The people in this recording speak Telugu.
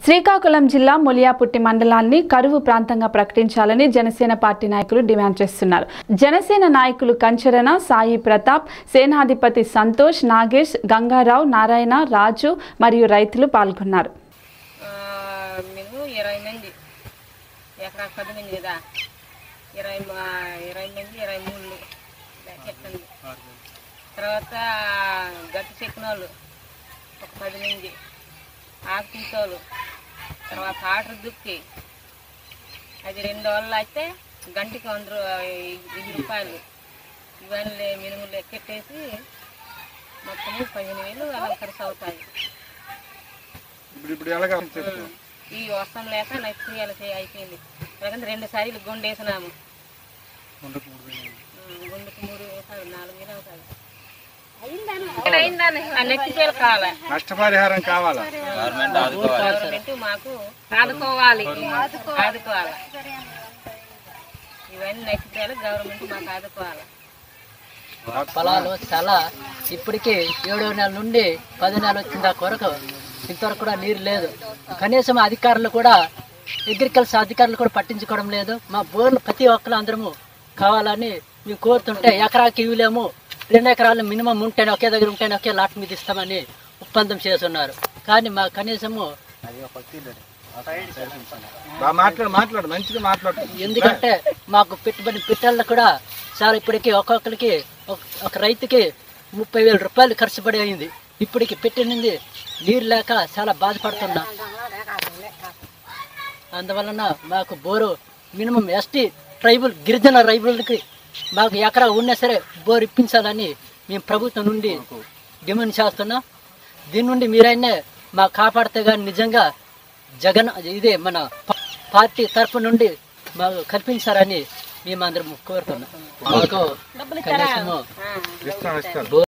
శ్రీకాకుళం జిల్లా ములియాపుట్టి మండలాన్ని కరువు ప్రాంతంగా ప్రకటించాలని జనసేన పార్టీ నాయకులు డిమాండ్ చేస్తున్నారు జనసేన నాయకులు కంచరణ సాయి ప్రతాప్ సేనాధిపతి సంతోష్ నాగేష్ గంగారావు నారాయణ రాజు మరియు రైతులు పాల్గొన్నారు ఆ, మేము ఇరవై మంది ఎకరా పది మంది కదా ఇరవై మా- ఇరవై మంది ఇరవై మూడు చెప్పండి తర్వాత గట్టి చెక్కిన వాళ్ళు ఒక పది మంది ఆకు తీసేవాళ్ళు తర్వాత ఆర్డర్ దుక్కి అది రెండు వాళ్ళు అయితే గంటకి వంద రూ- వెయ్యి రూపాయలు ఇవన్నీ మినుములు లెక్కెట్టేసి మొత్తము పదిహేను వేలు అలా ఖర్చు అవుతాయి ఇప్పుడు ఇప్పుడు ఎలాగా చెప్తాం ఈ వర్షం లేక నెక్స్ట్ ఇవాళ చే- అయిపోయింది లేకుంటే రెండు సార్లు గుండె వేసినాము ఉమ్, గుండెకి మూడు వేసారు నాలుగు వేలు అవుతుంది ఆ నెక్స్ట్ పేరు కావాలి నష్టపరిహారం కావాలా గవర్నమెంట్ మాకు ఆదుకోవాలి ఆదుకోవాలి ఇవన్నీ నెక్స్ట్ పేరు గవర్నమెంట్ మాకు ఆదుకోవాలి పొలాలు చాలా ఇప్పటికీ ఏడో నెల నుండి పది నెలలు వచ్చిన కొరకు ఇంతవరకు కూడా నీరు లేదు కనీసం అధికారులు కూడా అగ్రికల్చర్ అధికారులు కూడా పట్టించుకోవడం లేదు మా బోర్లు ప్రతి ఒక్కరు అందరము కావాలని మేము కోరుతుంటే ఎకరాకి ఇవ్వలేము రెండు ఎకరాలు మినిమం ఉంటేనే ఒకే దగ్గర ఉంటేనే ఒకే లాట్ మీద ఇస్తామని ఒప్పందం చేస్తున్నారు కానీ మా కనీసము బాగా మాట్లాడు మాట్లాడు మంచిగా మాట్లాడు ఎందుకంటే మాకు పెట్టుబడి పెట్టాలి కూడా చాలా ఇప్పటికి ఒక్కొక్కరికి ఒక- ఒక రైతుకి ముప్పై వేల రూపాయలు ఖర్చు పడి అయింది ఇప్పటికి పెట్టింది నీరు లేక చాలా బాధపడుతున్నా అందువలన మాకు బోరు మినిమం ఎస్టీ ట్రైబల్ గిరిజన ట్రైబుల్కి మాకు ఎకరా ఉన్నా సరే బోరు ఇప్పించాలని మేము ప్రభుత్వం నుండి డిమాండ్ చేస్తున్నాం దీని నుండి మీరైనా మా కాపాడితే కానీ నిజంగా జగన్ ఇదే మన ప- పార్టీ తరపు నుండి మాకు కల్పించారని మేమందరం కోరుతున్నాం మాకు కనీసము ఇస్తాం ఇస్తాం